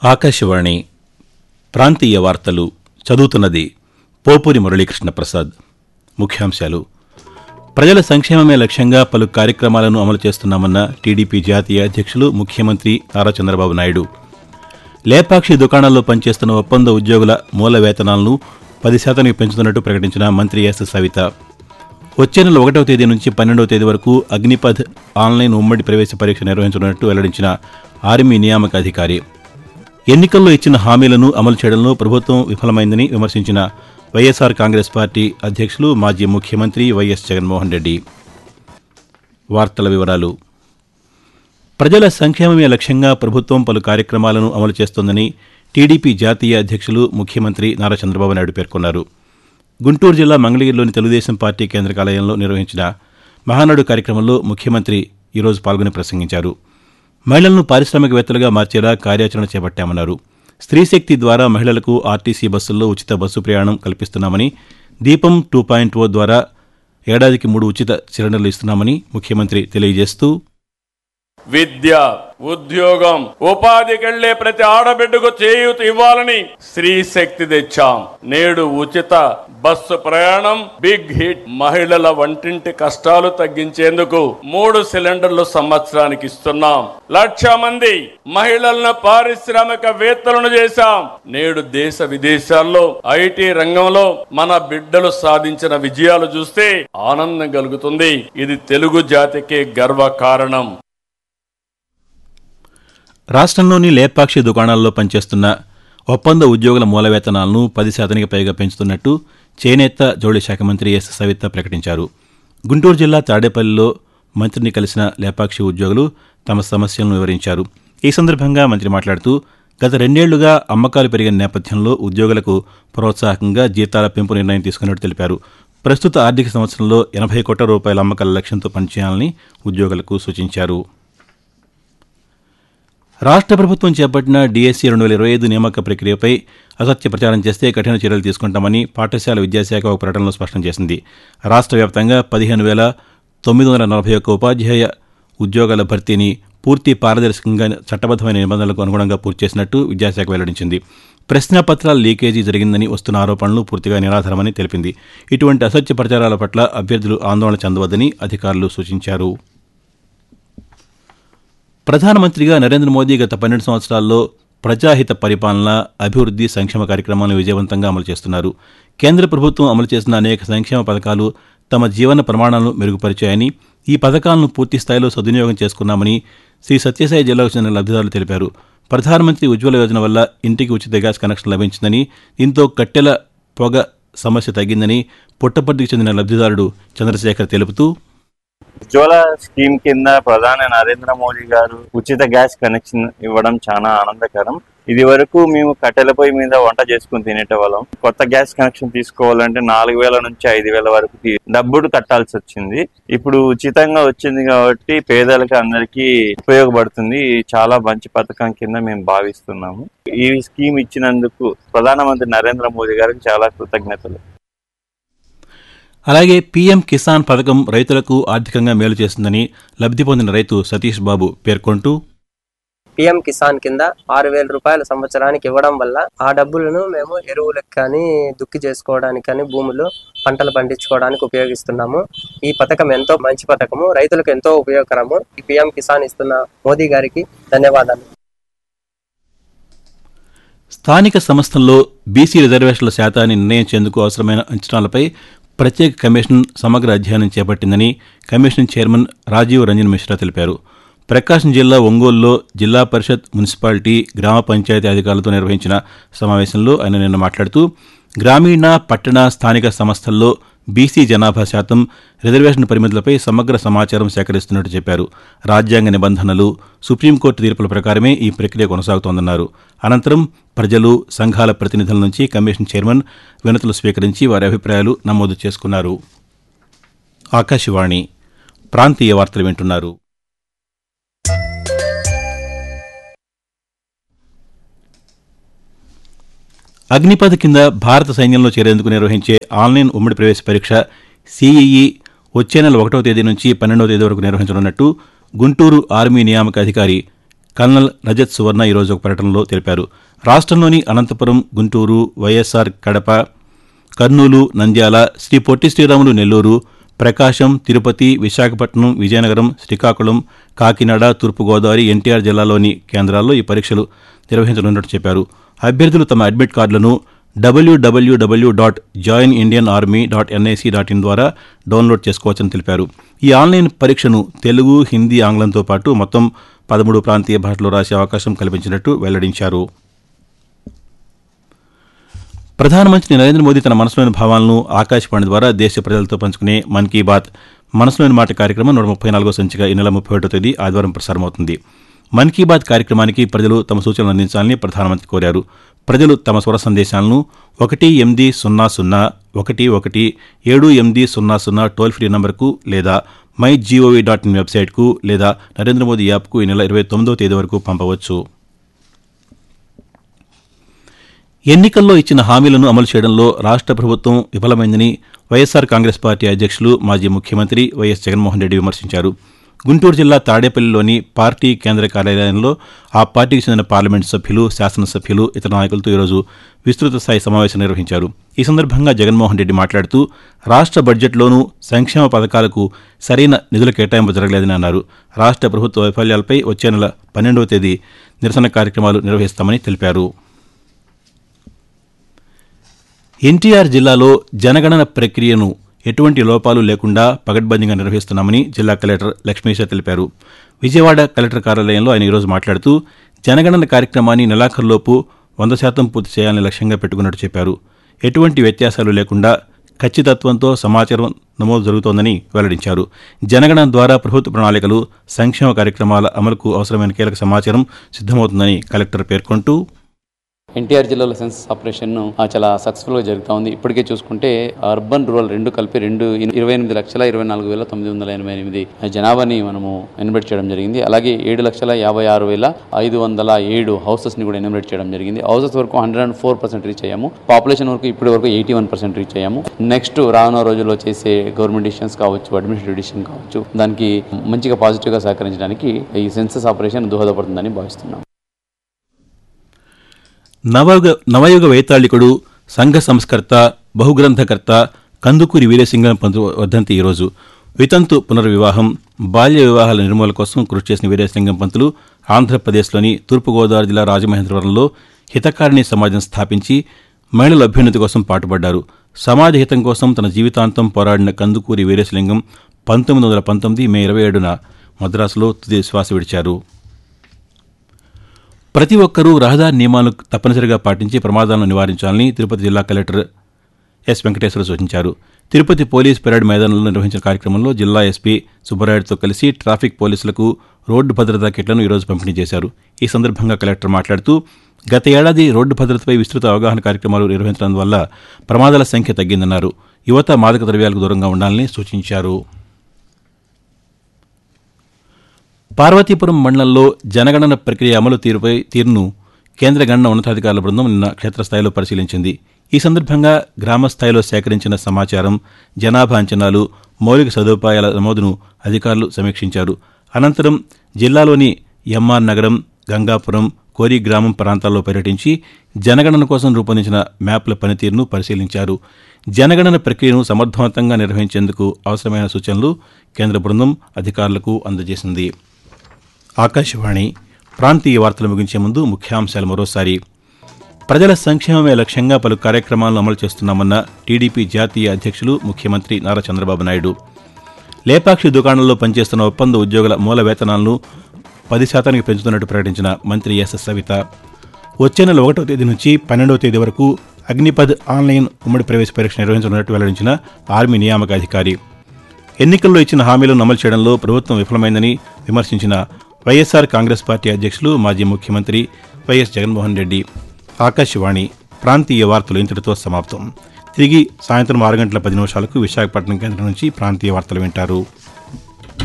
ఆకాశవాణి ప్రాంతీయ వార్తలు చదువుతున్నది పోపూరి మురళీకృష్ణ ప్రసాద్ ముఖ్యాంశాలు ప్రజల సంక్షేమమే లక్ష్యంగా పలు కార్యక్రమాలను అమలు చేస్తున్నామన్న టీడీపీ జాతీయ అధ్యక్షులు ముఖ్యమంత్రి నారా చంద్రబాబు నాయుడు లేపాక్షి దుకాణాల్లో పనిచేస్తున్న ఒప్పంద ఉద్యోగుల మూల వేతనాలను పది శాతానికి పెంచుతున్నట్టు ప్రకటించిన మంత్రి ఎస్ సవిత వచ్చే నెల ఒకటవ తేదీ నుంచి పన్నెండవ తేదీ వరకు అగ్నిపథ్ ఆన్లైన్ ఉమ్మడి ప్రవేశ పరీక్ష నిర్వహించనున్నట్టు వెల్లడించిన ఆర్మీ నియామక అధికారి ఎన్నికల్లో ఇచ్చిన హామీలను అమలు చేయడంలో ప్రభుత్వం విఫలమైందని విమర్శించిన వైఎస్ఆర్ కాంగ్రెస్ పార్టీ అధ్యక్షులు మాజీ ముఖ్యమంత్రి వైఎస్ జగన్మోహన్ రెడ్డి వార్తల వివరాలు ప్రజల సంక్షేమమే లక్ష్యంగా ప్రభుత్వం పలు కార్యక్రమాలను అమలు చేస్తోందని టీడీపీ జాతీయ అధ్యక్షులు ముఖ్యమంత్రి నారా చంద్రబాబు నాయుడు పేర్కొన్నారు గుంటూరు జిల్లా మంగళగిరిలోని తెలుగుదేశం పార్టీ కేంద్ర కార్యాలయంలో నిర్వహించిన మహానాడు కార్యక్రమంలో ముఖ్యమంత్రి ఈరోజు పాల్గొని ప్రసంగించారు మహిళలను పారిశ్రామికవేత్తలుగా మార్చేలా కార్యాచరణ చేపట్టామన్నారు స్త్రీశక్తి ద్వారా మహిళలకు ఆర్టీసీ బస్సుల్లో ఉచిత బస్సు ప్రయాణం కల్పిస్తున్నామని దీపం టూ పాయింట్ ఓ ద్వారా ఏడాదికి మూడు ఉచిత సిలిండర్లు ఇస్తున్నామని ముఖ్యమంత్రి తెలియజేస్తూ విద్య ఉద్యోగం ఉపాధికెళ్లే ప్రతి ఆడబిడ్డకు చేయూత ఇవ్వాలని స్త్రీ శక్తి తెచ్చాం నేడు ఉచిత బస్సు ప్రయాణం బిగ్ హిట్ మహిళల వంటింటి కష్టాలు తగ్గించేందుకు మూడు సిలిండర్లు సంవత్సరానికి ఇస్తున్నాం లక్ష మంది మహిళలను పారిశ్రామిక వేత్తలను చేశాం నేడు దేశ విదేశాల్లో ఐటీ రంగంలో మన బిడ్డలు సాధించిన విజయాలు చూస్తే ఆనందం కలుగుతుంది ఇది తెలుగు జాతికి గర్వ కారణం రాష్ట్రంలోని లేపాక్షి దుకాణాల్లో పనిచేస్తున్న ఒప్పంద ఉద్యోగుల మూల వేతనాలను పది శాతానికి పైగా పెంచుతున్నట్టు చేనేత జౌళి శాఖ మంత్రి ఎస్ సవిత ప్రకటించారు గుంటూరు జిల్లా తాడేపల్లిలో మంత్రిని కలిసిన లేపాక్షి ఉద్యోగులు తమ సమస్యలను వివరించారు ఈ సందర్భంగా మంత్రి మాట్లాడుతూ గత రెండేళ్లుగా అమ్మకాలు పెరిగిన నేపథ్యంలో ఉద్యోగులకు ప్రోత్సాహకంగా జీతాల పెంపు నిర్ణయం తీసుకున్నట్టు తెలిపారు ప్రస్తుత ఆర్థిక సంవత్సరంలో ఎనభై కోట్ల రూపాయల అమ్మకాల లక్ష్యంతో పనిచేయాలని ఉద్యోగులకు సూచించారు రాష్ట్ర ప్రభుత్వం చేపట్టిన డీఎస్సీ రెండు వేల ఇరవై ఐదు నియామక ప్రక్రియపై అసత్య ప్రచారం చేస్తే కఠిన చర్యలు తీసుకుంటామని పాఠశాల విద్యాశాఖ ఒక ప్రకటనలో స్పష్టం చేసింది రాష్ట్ర వ్యాప్తంగా పదిహేను వేల తొమ్మిది వందల నలభై ఒక్క ఉపాధ్యాయ ఉద్యోగాల భర్తీని పూర్తి పారదర్శకంగా చట్టబద్దమైన నిబంధనలకు అనుగుణంగా పూర్తి చేసినట్టు విద్యాశాఖ వెల్లడించింది ప్రశ్నాపత్రాల లీకేజీ జరిగిందని వస్తున్న ఆరోపణలు పూర్తిగా నిరాధారమని తెలిపింది ఇటువంటి అసత్య ప్రచారాల పట్ల అభ్యర్థులు ఆందోళన చెందవద్దని అధికారులు సూచించారు ప్రధానమంత్రిగా నరేంద్ర మోదీ గత పన్నెండు సంవత్సరాల్లో ప్రజాహిత పరిపాలన అభివృద్ధి సంక్షేమ కార్యక్రమాలను విజయవంతంగా అమలు చేస్తున్నారు కేంద్ర ప్రభుత్వం అమలు చేసిన అనేక సంక్షేమ పథకాలు తమ జీవన ప్రమాణాలను మెరుగుపరిచాయని ఈ పథకాలను పూర్తి స్థాయిలో సద్వినియోగం చేసుకున్నామని శ్రీ సత్యసాయి జిల్లాకు చెందిన లబ్ధిదారులు తెలిపారు ప్రధానమంత్రి ఉజ్వల యోజన వల్ల ఇంటికి ఉచిత గ్యాస్ కనెక్షన్ లభించిందని దీంతో కట్టెల పొగ సమస్య తగ్గిందని పుట్టపర్తికి చెందిన లబ్ధిదారుడు చంద్రశేఖర్ తెలుపుతూ ఉజ్వల స్కీమ్ కింద ప్రధాని నరేంద్ర మోడీ గారు ఉచిత గ్యాస్ కనెక్షన్ ఇవ్వడం చాలా ఆనందకరం ఇది వరకు మేము కట్టెల పొయ్యి మీద వంట చేసుకుని తినేటవాళ్ళం కొత్త గ్యాస్ కనెక్షన్ తీసుకోవాలంటే నాలుగు వేల నుంచి ఐదు వేల వరకు తీ- డబ్బులు కట్టాల్సి వచ్చింది ఇప్పుడు ఉచితంగా వచ్చింది కాబట్టి పేదలకు అందరికీ ఉపయోగపడుతుంది ఇది చాలా మంచి పథకం కింద మేము భావిస్తున్నాము ఈ స్కీమ్ ఇచ్చినందుకు ప్రధానమంత్రి నరేంద్ర మోదీ గారికి చాలా కృతజ్ఞతలు అలాగే పీఎం కిసాన్ పథకం రైతులకు ఆర్థికంగా మేలు చేస్తుందని లబ్ధి పొందిన రైతు సతీష్ బాబు పేర్కొంటూ పిఎం కిసాన్ కింద ఆరు వేల రూపాయల సంవత్సరానికి ఇవ్వడం వల్ల ఆ డబ్బులను మేము ఎరువులకు కానీ దుక్కి చేసుకోవడానికి కానీ భూములు పంటలు పండించుకోవడానికి ఉపయోగిస్తున్నాము ఈ పథకం ఎంతో మంచి పథకము రైతులకు ఎంతో ఉపయోగకరము ఈ పిఎం కిసాన్ ఇస్తున్న మోదీ గారికి ధన్యవాదాలు స్థానిక సంస్థల్లో బీసీ రిజర్వేషన్ల శాతాన్ని నిర్ణయించేందుకు అవసరమైన అంచనాలపై ప్రత్యేక కమిషన్ సమగ్ర అధ్యయనం చేపట్టిందని కమిషన్ చైర్మన్ రాజీవ్ రంజన్ మిశ్రా తెలిపారు ప్రకాశం జిల్లా ఒంగోలులో జిల్లా పరిషత్ మున్సిపాలిటీ గ్రామ పంచాయతీ అధికారులతో నిర్వహించిన సమావేశంలో ఆయన నిన్న మాట్లాడుతూ గ్రామీణ పట్టణ స్థానిక సంస్థల్లో బీసీ జనాభా శాతం రిజర్వేషన్ పరిమితులపై సమగ్ర సమాచారం సేకరిస్తున్నట్టు చెప్పారు రాజ్యాంగ నిబంధనలు సుప్రీంకోర్టు తీర్పుల ప్రకారమే ఈ ప్రక్రియ కొనసాగుతోందన్నారు అనంతరం ప్రజలు సంఘాల ప్రతినిధుల నుంచి కమిషన్ చైర్మన్ వినతులు స్వీకరించి వారి అభిప్రాయాలు నమోదు చేసుకున్నారు ఆకాశవాణి ప్రాంతీయ వార్తలు వింటున్నారు అగ్నిపథ్ కింద భారత సైన్యంలో చేరేందుకు నిర్వహించే ఆన్లైన్ ఉమ్మడి ప్రవేశ పరీక్ష సీఈఈ వచ్చే నెల ఒకటో తేదీ నుంచి పన్నెండవ తేదీ వరకు నిర్వహించనున్నట్టు గుంటూరు ఆర్మీ నియామక అధికారి కల్నల్ రజత్ సువర్ణ ఈరోజు ఒక ప్రకటనలో తెలిపారు రాష్ట్రంలోని అనంతపురం గుంటూరు వైఎస్ఆర్ కడప కర్నూలు నంద్యాల శ్రీ పొట్టి శ్రీరాములు నెల్లూరు ప్రకాశం తిరుపతి విశాఖపట్నం విజయనగరం శ్రీకాకుళం కాకినాడ తూర్పుగోదావరి ఎన్టీఆర్ జిల్లాలోని కేంద్రాల్లో ఈ పరీక్షలు నిర్వహించనున్నట్టు చెప్పారు అభ్యర్థులు తమ అడ్మిట్ కార్డులను WWW dot join Indian army dot NIC dot in ద్వారా డౌన్లోడ్ చేసుకోవచ్చని తెలిపారు ఈ ఆన్లైన్ పరీక్షను తెలుగు హిందీ ఆంగ్లంతో పాటు మొత్తం పదమూడు ప్రాంతీయ భాషలో రాసే అవకాశం కల్పించినట్టు వెల్లడించారు ప్రధానమంత్రి నరేంద్ర మోదీ తన మనసులోని భావాలను ఆకాశవాణి ద్వారా దేశ ప్రజలతో పంచుకునే మన్ కీ బాత్ మనసులోని మాట కార్యక్రమం నూట ముప్పై నాలుగో సంచిక ఈ నెల ముప్పై ఒకటో తేదీ ఆదివారం ప్రసారమవుతుంది మన్ కీ బాత్ కార్యక్రమానికి ప్రజలు తమ సూచనలు అందించాలని ప్రధానమంత్రి కోరారు ప్రజలు తమ స్వర సందేశాలను ఒకటి ఎనిమిది సున్నా సున్నా ఒకటి ఒకటి ఏడు ఎనిమిది సున్నా సున్నా టోల్ ఫ్రీ నంబర్కు లేదా మై జీఓవీ డాట్ ఇన్ వెబ్సైట్కు లేదా నరేంద్ర మోదీ యాప్కు ఈ నెల ఇరవై తొమ్మిదో తేదీ వరకు పంపవచ్చు ఎన్నికల్లో ఇచ్చిన హామీలను అమలు చేయడంలో రాష్ట్ర ప్రభుత్వం విఫలమైందని వైఎస్సార్ కాంగ్రెస్ పార్టీ అధ్యక్షులు మాజీ ముఖ్యమంత్రి వైఎస్ జగన్మోహన్ రెడ్డి విమర్శించారు గుంటూరు జిల్లా తాడేపల్లిలోని పార్టీ కేంద్ర కార్యాలయంలో ఆ పార్టీకి చెందిన పార్లమెంటు సభ్యులు శాసనసభ్యులు ఇతర నాయకులతో ఈరోజు విస్తృత స్థాయి సమావేశం నిర్వహించారు ఈ సందర్భంగా జగన్మోహన్ రెడ్డి మాట్లాడుతూ రాష్ట్ర బడ్జెట్లోనూ సంక్షేమ పథకాలకు సరైన నిధుల కేటాయింపు జరగలేదని అన్నారు రాష్ట్ర ప్రభుత్వ వైఫల్యాలపై వచ్చే నెల పన్నెండవ తేదీ నిరసన కార్యక్రమాలు నిర్వహిస్తామని తెలిపారు ఎన్టీఆర్ జిల్లాలో జనగణన ప్రక్రియను ఎటువంటి లోపాలు లేకుండా పగడ్బందీగా నిర్వహిస్తున్నామని జిల్లా కలెక్టర్ లక్ష్మీశ తెలిపారు విజయవాడ కలెక్టర్ కార్యాలయంలో ఆయన ఈరోజు మాట్లాడుతూ జనగణన కార్యక్రమాన్ని నెలాఖరులోపు వంద శాతం పూర్తి చేయాలని లక్ష్యంగా పెట్టుకున్నట్టు చెప్పారు ఎటువంటి వ్యత్యాసాలు లేకుండా ఖచ్చితత్వంతో సమాచారం నమోదు జరుగుతోందని వెల్లడించారు జనగణన ద్వారా ప్రభుత్వ ప్రణాళికలు సంక్షేమ కార్యక్రమాల అమలుకు అవసరమైన కీలక సమాచారం సిద్దమవుతుందని కలెక్టర్ పేర్కొంటూ ఎన్టీఆర్ జిల్లాలో సెన్సస్ ఆపరేషన్ ఆ, చాలా సక్సెస్ఫుల్ గా జరుగుతా ఉంది ఇప్పటికే చూసుకుంటే అర్బన్ రూరల్ రెండు కలిపి రెండు ఇరవై ఎనిమిది లక్షల ఇరవై నాలుగు వేల తొమ్మిది వందల ఎనభై ఎనిమిది జనాభాని మనము ఎన్బెట్ చేయడం జరిగింది అలాగే ఏడు లక్షల యాభై ఆరు వేల ఐదు వందల ఏడు హౌసెస్ ని కూడా ఎన్బెట్ చేయడం జరిగింది హౌసెస్ వరకు hundred and four percent reach అయ్యాము పాపులేషన్ వరకు ఇప్పటి వరకు ఎయిటీ వన్ పర్సెంట్ రీచ్ అయ్యాము నెక్స్ట్ రానున్న రోజుల్లో చేసే గవర్నమెంట్ డిసిషన్స్ కావచ్చు అడ్మినిస్ట్రేటివ్ డిసిషన్ కావచ్చు దానికి మంచిగా పాజిటివ్ గా సహకరించడానికి ఈ సెన్సస్ ఆపరేషన్ దోహదపడుతుందని భావిస్తున్నాం నవయుగ నవయుగ వైతాళికుడు సంఘ సంస్కర్త బహుగ్రంథకర్త కందుకూరి వీరేసింగం పంతు వర్ధంతి ఈరోజు వితంతు పునర్వివాహం బాల్య వివాహాల నిర్మూలన కోసం కృషి చేసిన వీరేశలింగం పంతులు ఆంధ్రప్రదేశ్లోని తూర్పుగోదావరి జిల్లా రాజమహేంద్రవరంలో హితకారిణి సమాజం స్థాపించి మహిళల అభ్యున్నతి కోసం పాటుపడ్డారు సమాజ హితం కోసం తన జీవితాంతం పోరాడిన కందుకూరి వీరేశలింగం పంతొమ్మిది వందల పంతొమ్మిది మే ఇరవై ఏడున మద్రాసులో తుది శ్వాస విడిచారు ప్రతి ఒక్కరూ రహదారి నియమాలను తప్పనిసరిగా పాటించి ప్రమాదాలను నివారించాలని తిరుపతి జిల్లా కలెక్టర్ ఎస్ వెంకటేశ్వర సూచించారు తిరుపతి పోలీస్ పెరేడ్ మైదానంలో నిర్వహించిన కార్యక్రమంలో జిల్లా ఎస్పీ సుబ్బరాయుడుతో కలిసి ట్రాఫిక్ పోలీసులకు రోడ్డు భద్రతా కిట్లను ఈరోజు పంపిణీ చేశారు ఈ సందర్భంగా కలెక్టర్ మాట్లాడుతూ గత ఏడాది రోడ్డు భద్రతపై విస్తృత అవగాహన కార్యక్రమాలు నిర్వహించడం వల్ల ప్రమాదాల సంఖ్య తగ్గిందన్నారు యువత మాదక ద్రవ్యాలకు దూరంగా ఉండాలని సూచించారు పార్వతీపురం మండలంలో జనగణన ప్రక్రియ అమలు తీరుపై తీరును కేంద్ర గణన ఉన్నతాధికారుల బృందం నిన్న క్షేత్రస్థాయిలో పరిశీలించింది ఈ సందర్భంగా గ్రామ స్థాయిలో సేకరించిన సమాచారం జనాభా అంచనాలు మౌలిక సదుపాయాల నమోదును అధికారులు సమీక్షించారు అనంతరం జిల్లాలోని ఎంఆర్ నగరం గంగాపురం కోరి గ్రామం ప్రాంతాల్లో పర్యటించి జనగణన కోసం రూపొందించిన మ్యాప్ల పనితీరును పరిశీలించారు జనగణన ప్రక్రియను సమర్థవంతంగా నిర్వహించేందుకు అవసరమైన సూచనలు కేంద్ర బృందం అధికారులకు అందజేసింది ఆకాశవాణి ప్రాంతీయ వార్తలు ముగించే ముందు ముఖ్యాంశాలు మరోసారి ప్రజల సంక్షేమమే లక్ష్యంగా పలు కార్యక్రమాలను అమలు చేస్తున్నామన్న టీడీపీ జాతీయ అధ్యక్షులు ముఖ్యమంత్రి నారా చంద్రబాబు నాయుడు లేపాక్షి దుకాణంలో పనిచేస్తున్న ఒప్పంద ఉద్యోగుల మూల వేతనాలను పది శాతానికి పెంచుతున్నట్టు ప్రకటించిన మంత్రి ఎస్ సవిత వచ్చే నెల ఒకటో తేదీ నుంచి పన్నెండవ తేదీ వరకు అగ్నిపథ్ ఆన్లైన్ ఉమ్మడి ప్రవేశ పరీక్ష నిర్వహించనున్నట్టు వెల్లడించిన ఆర్మీ నియామక అధికారి ఎన్నికల్లో ఇచ్చిన హామీలను అమలు చేయడంలో ప్రభుత్వం విఫలమైందని విమర్శించిన వైఎస్ఆర్ కాంగ్రెస్ పార్టీ అధ్యక్షులు మాజీ ముఖ్యమంత్రి వైఎస్ జగన్మోహన్ రెడ్డి ఆకాశవాణి ప్రాంతీయ వార్తలు ఇంతటితో సమాప్తం తిరిగి సాయంత్రం ఆరు గంటల పది నిమిషాలకు విశాఖపట్నం కేంద్రం నుంచి ప్రాంతీయ వార్తలు వింటారు